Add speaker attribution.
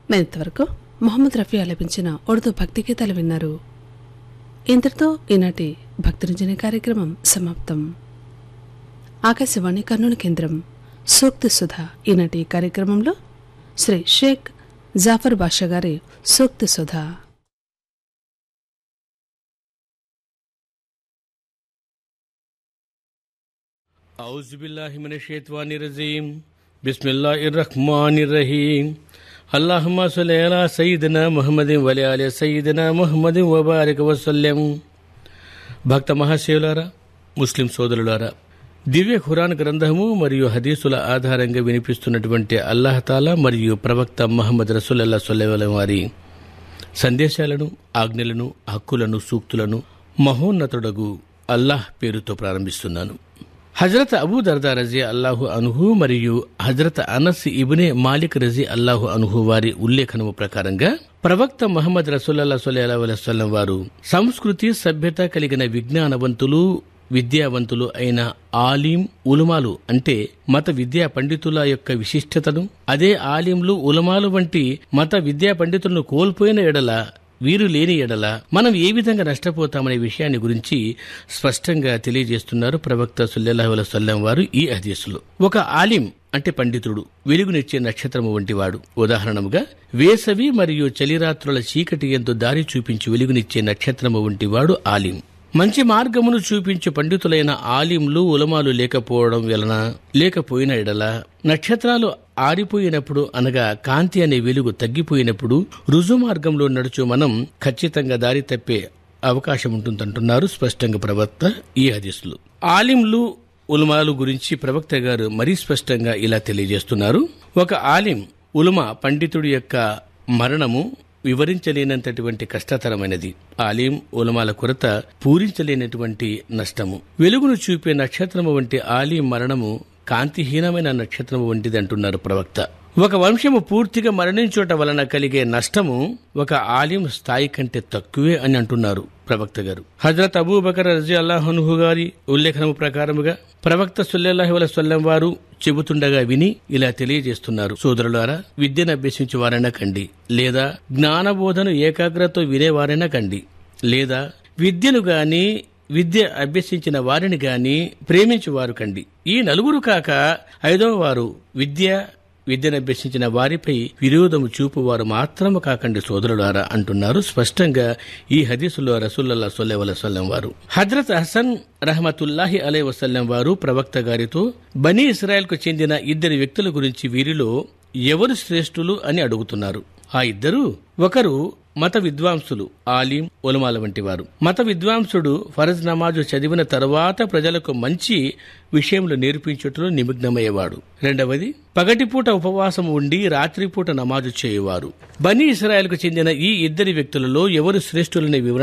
Speaker 1: ఇంతవరకు మొహమ్మద్ రఫీ ఆలపించిన ఉర్దూ భక్తి గీతాలు విన్నారు ఇంతటితో ఈనాటి భక్తిరంజని కార్యక్రమం సమాప్తం ఆకాశవాణి కర్నూలు కేంద్రం సూక్తి సుధ ఈనాటి కార్యక్రమంలో శ్రీ షేక్ జాఫర్ బాషా గారి సూక్తి సుధ
Speaker 2: أعوذ بالله من الشيطان الرجيم بسم الله الرحمن الرحيم اللهم صل على سيدنا محمد وعلى آل سيدنا محمد وبارك وسلم భక్త మహాశివులారా ముస్లిం సోదరులారా దివ్య ఖురాన్ గ్రంథము మరియు హదీసుల ఆధారంగా వినిపిస్తున్నటువంటి అల్లాహతాలా మరియు ప్రవక్త మహమ్మద్ రసూలల్లా సొల్లెవలం వారి సందేశాలను ఆజ్ఞలను హక్కులను సూక్తులను మహోన్నతుడగు అల్లాహ్ పేరుతో ప్రారంభిస్తున్నాను హజరత్ అబూ దర్దా రజీ అల్లాహు అనుహు మరియు హజరత్ అనస్ ఇబునే మాలిక్ రజీ అల్లాహు అనుహు వారి ఉల్లేఖనము ప్రకారంగా ప్రవక్త మహమ్మద్ రసూల్లా సొల్లా వసల్లం వారు సంస్కృతి సభ్యత కలిగిన విజ్ఞానవంతులు విద్యావంతులు అయిన ఆలిం ఉలమాలు అంటే మత విద్యా పండితుల యొక్క విశిష్టతను అదే ఆలింలు ఉలమాలు వంటి మత విద్యా పండితులను కోల్పోయిన ఎడల వీరు లేని ఎడల మనం ఏ విధంగా నష్టపోతామనే విషయాన్ని గురించి స్పష్టంగా తెలియజేస్తున్నారు ప్రవక్త సుల్లెల్లాహు వసల్లం వారు ఈ హదీసులో ఒక ఆలిం అంటే పండితుడు వెలుగునిచ్చే నక్షత్రము వంటివాడు ఉదాహరణముగా వేసవి మరియు చలిరాత్రుల చీకటి ఎందు దారి చూపించి వెలుగునిచ్చే నక్షత్రము వంటివాడు ఆలిం మంచి మార్గమును చూపించు పండితులైన ఆలింలు ఉలమాలు లేకపోవడం వలన లేకపోయిన ఎడల నక్షత్రాలు ఆరిపోయినప్పుడు అనగా కాంతి అనే వెలుగు తగ్గిపోయినప్పుడు రుజు మార్గంలో నడుచు మనం ఖచ్చితంగా దారి తప్పే అవకాశం ఉంటుందంటున్నారు స్పష్టంగా ప్రవక్త ఈ హదీసులు ఆలింలు ఉలమాలు గురించి ప్రవక్త గారు మరీ స్పష్టంగా ఇలా తెలియజేస్తున్నారు ఒక ఆలిం ఉలమా పండితుడి యొక్క మరణము వివరించలేనంతటువంటి కష్టతరమైనది ఆలిం ఉలమాల కొరత పూరించలేనటువంటి నష్టము వెలుగును చూపే నక్షత్రము వంటి ఆలిం మరణము కాంతిహీనమైన నక్షత్రము వంటిది అంటున్నారు ప్రవక్త ఒక వంశము పూర్తిగా మరణించుట వలన కలిగే నష్టము ఒక ఆలిం స్థాయి కంటే తక్కువే అని అంటున్నారు ప్రవక్త గారు హజరత్ అబూబకర్ రజీ అల్లాహనుహు గారి ఉల్లేఖనము ప్రకారముగా ప్రవక్త సుల్లెల్లాహి వసల్లం వారు చెబుతుండగా విని ఇలా తెలియజేస్తున్నారు సోదరులారా విద్యను అభ్యసించే వారైనా కండి లేదా జ్ఞానబోధను ఏకాగ్రతతో వినేవారైనా కండి లేదా విద్యను గాని విద్య అభ్యసించిన వారిని గాని ప్రేమించువారు కండి ఈ నలుగురు కాక ఐదవ వారు విద్య విద్యను అభ్యసించిన వారిపై విరోధము చూపువారు మాత్రము కాకండి సోదరులారా అంటున్నారు స్పష్టంగా ఈ హదీసులో రసూల్లల్లా సొల్లెవల సొల్లం వారు హజరత్ హసన్ రహమతుల్లాహి అలై వసల్లం వారు ప్రవక్త గారితో బనీ ఇస్రాయల్కు చెందిన ఇద్దరు వ్యక్తుల గురించి వీరిలో ఎవరు శ్రేష్ఠులు అని అడుగుతున్నారు ఆ ఇద్దరు ఒకరు మత విద్వాంసులు ఆలీం ఒలమాల వంటి వారు మత విద్వాంసుడు ఫరజ్ నమాజు చదివిన తరువాత ప్రజలకు మంచి విషయములు నేర్పించుటలో నిమగ్నమయ్యేవాడు రెండవది పగటిపూట ఉపవాసం ఉండి రాత్రిపూట నమాజు చేయువారు బనీ ఇస్రాయల్కు చెందిన ఈ ఇద్దరి వ్యక్తులలో ఎవరు శ్రేష్ఠులనే వివరణ